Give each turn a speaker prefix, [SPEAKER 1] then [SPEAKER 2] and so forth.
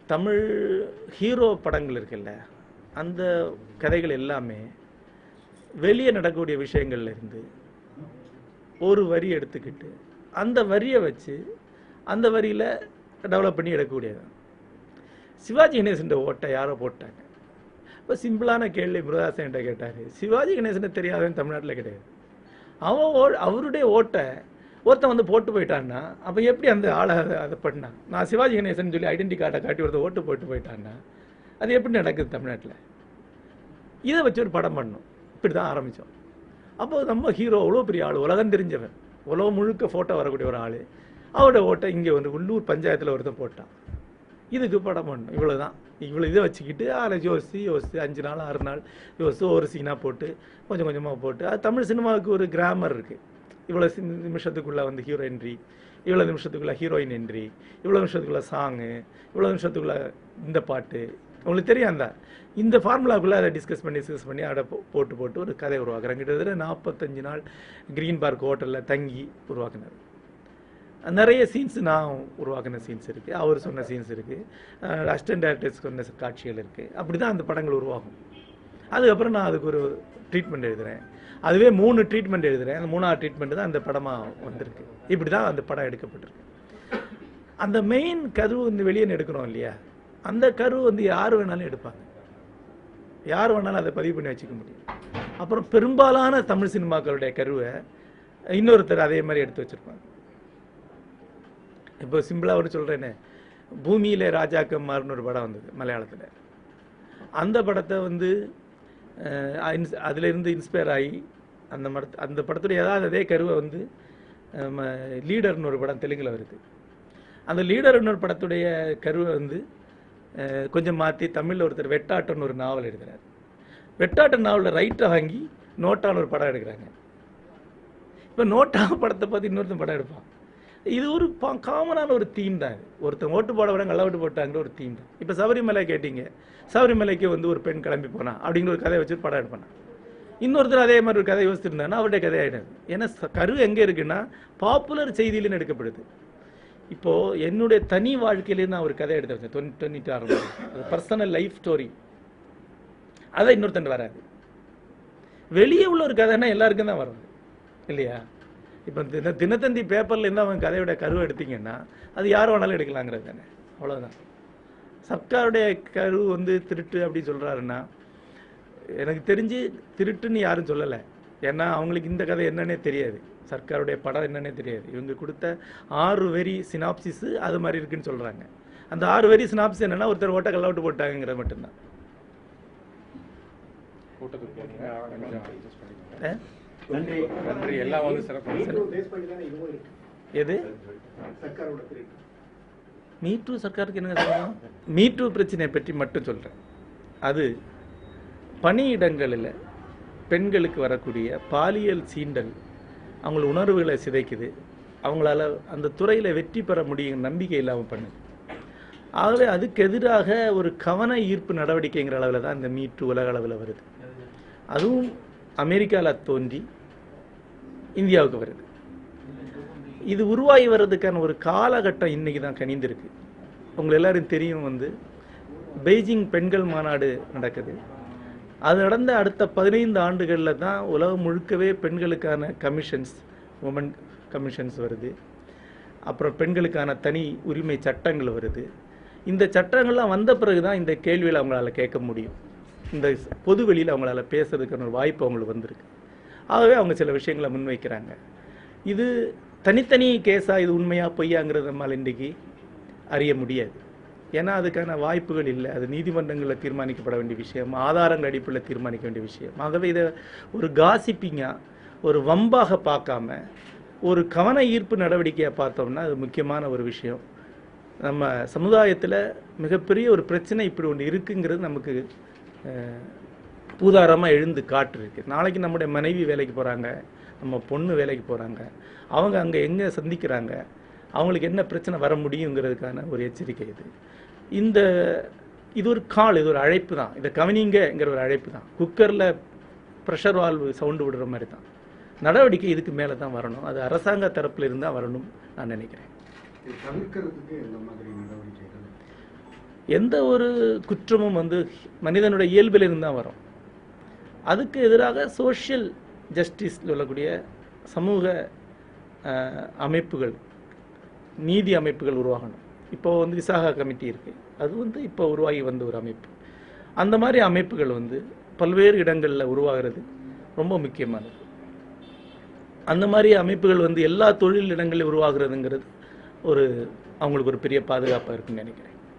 [SPEAKER 1] Tamil hero படங்கள் இருக்குல்ல அந்த கதைகள் எல்லாமே வெளியே நடக்கக்கூடிய விஷயங்கள்ல இருந்து ஒரு வரி எடுத்துக்கிட்டு அந்த வரியை வச்சு அந்த வரியில் டெவலப் பண்ணி எடுக்கக்கூடியது சிவாஜி கணேசன் ஓட்டை யாரோ போட்டாங்க இப்போ சிம்பிளான கேள்வி முருதாசன் என்கிட்ட கேட்டார் சிவாஜி கணேசனை தெரியாதவன் தமிழ்நாட்டில் கிடையாது அவன் ஓ அவருடைய ஓட்டை ஒருத்தன் வந்து போட்டு போயிட்டான்னா அப்போ எப்படி அந்த ஆளை அதை- அதை பண்ணான் நான் சிவாஜி கணேசன் சொல்லி ஐடென்டி கார்டை காட்டி ஒருத்தன் ஓட்டு போட்டு போயிட்டான்னா அது எப்படி நடக்குது தமிழ்நாட்டில் இதை வச்சு ஒரு படம் பண்ணோம் இப்படி தான் ஆரம்பித்தோம் அப்போ நம்ம ஹீரோ அவ்வளோ பெரிய ஆள் உலகம் தெரிஞ்சவன் உலகம் முழுக்க ஃபோட்டோ வரக்கூடிய ஒரு ஆள் அவரோட ஓட்டை இங்கே வந்து உள்ளூர் பஞ்சாயத்தில் ஒருத்தன் போட்டான் இதுக்கு படம் பண்ணணும் இவ்வளோ தான் இவ்வளோ இதை வச்சுக்கிட்டு அதில் யோசித்து யோசித்து அஞ்சு நாள் ஆறு நாள் யோசித்து ஒரு சீனாக போட்டு கொஞ்சம் கொஞ்சமாக போட்டு அது தமிழ் சினிமாவுக்கு ஒரு கிராமர் இருக்குது இவ்வளோ நிமிஷத்துக்குள்ளே வந்து ஹீரோ என்ட்ரி இவ்வளோ நிமிஷத்துக்குள்ளே ஹீரோயின் என்ட்ரி இவ்வளோ நிமிஷத்துக்குள்ளே சாங்கு இவ்வளோ நிமிஷத்துக்குள்ளே இந்த பாட்டு உங்களுக்கு தெரியும் அந்த இந்த ஃபார்முலாக்குள்ளே அதை டிஸ்கஸ் பண்ணி டிஸ்கஸ் பண்ணி அதை போ- போட்டு போட்டு ஒரு கதை உருவாக்குறாங்க கிட்டத்தட்ட நாற்பத்தஞ்சு நாள் க்ரீன் பார்க் ஹோட்டலில் தங்கி உருவாக்குனார் நிறைய சீன்ஸ் நான் உருவாக்கின சீன்ஸ் இருக்குது அவர் சொன்ன சீன்ஸ் இருக்குது அசிஸ்டன்ட் டேரக்டர்ஸ் சொன்ன காட்சிகள் இருக்குது அப்படி தான் அந்த படங்கள் உருவாகும் அதுக்கப்புறம் நான் அதுக்கு ஒரு ட்ரீட்மெண்ட் எழுதுகிறேன் அதுவே மூணு ட்ரீட்மெண்ட் எழுதுகிறேன் அந்த மூணாவது ட்ரீட்மெண்ட் தான் அந்த படமாக வந்திருக்கு இப்படி தான் அந்த படம் எடுக்கப்பட்டிருக்கு அந்த மெயின் கரு வந்து வெளியே எடுக்கிறோம் இல்லையா அந்த கரு வந்து யார் வேணாலும் எடுப்பாங்க யார் வேணாலும் அதை பதிவு பண்ணி வச்சுக்க முடியும் அப்புறம் பெரும்பாலான தமிழ் சினிமாக்களுடைய கருவை இன்னொருத்தர் அதே மாதிரி எடுத்து வச்சிருப்பாங்க இப்போ சிம்பிளாக ஒரு சொல்கிறேனே பூமியிலே ராஜாக்கம்மார்னு ஒரு படம் வந்தது மலையாளத்தில் அந்த படத்தை வந்து அஹ், இன்ஸ்- அதுல இருந்து இன்ஸ்பயர் ஆகி அந்த படத்து அந்த படத்துடைய ஏதாவது அதே கருவை வந்து லீடர்னு ஒரு படம் தெலுங்குல வருது அந்த லீடர்னு ஒரு படத்துடைய கருவை வந்து அஹ், கொஞ்சம் மாற்றி தமிழில் ஒருத்தர் வெட்டாட்டம்னு ஒரு நாவல் எழுதுறாரு வெட்டாட்டம் நாவலில் ரைட்டை வாங்கி நோட்டான்னு ஒரு படம் எடுக்கிறாங்க இப்போ நோட்டா படத்தை பார்த்து இன்னொருத்தன் படம் எடுப்பான் இது ஒரு காமனான ஒரு தீம் தான் இது ஒருத்தன் ஓட்டு போட விட நல்ல ஓட்டு போட்டாங்கிற ஒரு தீம் தான் இப்போ சபரிமலை கேட்டீங்க சபரிமலைக்கு வந்து ஒரு பெண் கிளம்பி போனா அப்படிங்கிற ஒரு கதையை வச்சு படம் எடுப்பானா இன்னொருத்தர் அதே மாதிரி ஒரு கதை யோசிச்சிருந்தானா அவருடைய கதை ஆயிடாது ஏன்னா ச- கரு எங்கே இருக்குன்னா பாப்புலர் செய்தியிலும் எடுக்கப்படுது இப்போ என்னுடைய தனி வாழ்க்கையிலேயே நான் ஒரு கதை எடுத்து வச்சேன் தொண்ணூற்றி தொண்ணூற்றி ஆறு அது பர்சனல் லைஃப் ஸ்டோரி அதை இன்னொருத்தன் வராது வெளியே உள்ள ஒரு கதைன்னா எல்லாருக்கும் தான் வரும் இல்லையா இப்போ தின தினத்தந்தி பேப்பரில் இருந்து அவன் கதையோட கருவை எடுத்தீங்கன்னா அது யார் வேணாலும் எடுக்கலாங்கிறது தானே அவ்வளோதான் சர்க்காருடைய கரு வந்து திருட்டு அப்படி சொல்கிறாருன்னா எனக்கு தெரிஞ்சு திருட்டுன்னு யாரும் சொல்லலை ஏன்னா அவங்களுக்கு இந்த கதை என்னன்னே தெரியாது சர்க்காருடைய படம் என்னன்னே தெரியாது இவங்க கொடுத்த ஆறு வரி சினாப்சிஸ் அது மாதிரி இருக்குன்னு சொல்கிறாங்க அந்த ஆறு வரி சினாப்சிஸ் என்னன்னா ஒருத்தர் ஓட்ட கல்லவுட்டு போட்டாங்கிறது மட்டும்தான்
[SPEAKER 2] கூட்டத்துக்கு போறீங்க கொஞ்சம் adjust பண்ணிக்கோங்க.
[SPEAKER 1] ஆ?
[SPEAKER 3] நன்றி
[SPEAKER 2] நன்றி எல்லாம் வந்து சிறப்பு
[SPEAKER 3] பேஸ் பண்ணி தானே இதுவும் இருக்கு
[SPEAKER 1] எது
[SPEAKER 3] சர்க்காரோட திருட்டு
[SPEAKER 1] மீட்டு சர்க்காருக்கு என்ன சொல்லலாம் மீட்டு பிரச்சனையை பற்றி மட்டும் சொல்கிறேன் அது பணியிடங்களில் பெண்களுக்கு வரக்கூடிய பாலியல் சீண்டல் அவங்கள உணர்வுகளை சிதைக்குது அவங்களால அந்த துறையில் வெற்றி பெற முடியும் நம்பிக்கை இல்லாமல் பண்ணுது ஆகவே அதுக்கு எதிராக ஒரு கவன ஈர்ப்பு நடவடிக்கைங்கிற அளவில் தான் இந்த மீட்டு உலக அளவில் வருது அதுவும் அமெரிக்காவில் தோன்றி இந்தியாவுக்கு வருது இது உருவாகி வர்றதுக்கான ஒரு காலகட்டம் இன்னைக்கு தான் கனிந்திருக்கு உங்களை எல்லாரும் தெரியும் வந்து பெய்ஜிங் பெண்கள் மாநாடு நடக்குது அது நடந்த அடுத்த பதினைந்து ஆண்டுகளில் தான் உலகம் முழுக்கவே பெண்களுக்கான கமிஷன்ஸ் உமன் கமிஷன்ஸ் வருது அப்புறம் பெண்களுக்கான தனி உரிமை சட்டங்கள் வருது இந்த சட்டங்கள்லாம் வந்த பிறகு தான் இந்த கேள்வியில் அவங்களால கேட்க முடியும் இந்த பொது வெளியில் அவங்களால பேசுறதுக்கான ஒரு வாய்ப்பு அவங்களுக்கு வந்திருக்கு ஆகவே அவங்க சில விஷயங்களை முன்வைக்கிறாங்க இது தனித்தனி கேஸாக இது உண்மையா பொய்யாங்கிறத நம்மால் இன்றைக்கி அறிய முடியாது ஏன்னா அதுக்கான வாய்ப்புகள் இல்லை அது நீதிமன்றங்களில் தீர்மானிக்கப்பட வேண்டிய விஷயம் ஆதாரங்கள் அடிப்படையில் தீர்மானிக்க வேண்டிய விஷயம் ஆகவே இதை ஒரு காசிப்பிங்காக ஒரு வம்பாக பார்க்காம ஒரு கவன ஈர்ப்பு நடவடிக்கையை பார்த்தோம்னா அது முக்கியமான ஒரு விஷயம் நம்ம சமுதாயத்தில் மிகப்பெரிய ஒரு பிரச்சனை இப்படி ஒன்று இருக்குங்கிறது நமக்கு பூதாரமாக எழுந்து காட்டுருக்கு நாளைக்கு நம்முடைய மனைவி வேலைக்கு போகிறாங்க நம்ம பொண்ணு வேலைக்கு போகிறாங்க அவங்க அங்கே எங்கே சந்திக்கிறாங்க அவங்களுக்கு என்ன பிரச்சனை வர முடியுங்கிறதுக்கான ஒரு எச்சரிக்கை இது இந்த இது ஒரு கால் இது ஒரு அழைப்பு தான் இதை கவனிங்கங்கிற ஒரு அழைப்பு தான் குக்கரில் ப்ரெஷர் வால்வு சவுண்டு விடுற மாதிரி தான் நடவடிக்கை இதுக்கு மேலே தான் வரணும் அது அரசாங்க தரப்பில் இருந்தால் வரணும் நான் நினைக்கிறேன்
[SPEAKER 3] இது தவிர்க்கிறதுக்கு இந்த மாதிரி நடவடிக்கைகள்
[SPEAKER 1] எந்த ஒரு குற்றமும் வந்து மனிதனுடைய இயல்பிலிருந்து தான் வரும் அதுக்கு எதிராக சோஷியல் ஜஸ்டிஸ் சொல்லக்கூடிய சமூக அஹ், அமைப்புகள் நீதி அமைப்புகள் உருவாகணும் இப்போ வந்து விசாகா கமிட்டி இருக்கு அது வந்து இப்போ உருவாகி வந்த ஒரு அமைப்பு அந்த மாதிரி அமைப்புகள் வந்து பல்வேறு இடங்களில் உருவாகிறது ரொம்ப முக்கியமானது அந்த மாதிரி அமைப்புகள் வந்து எல்லா தொழில் இடங்களிலும் உருவாகிறதுங்கிறது ஒரு அவங்களுக்கு ஒரு பெரிய பாதுகாப்பாக இருக்குன்னு நினைக்கிறேன்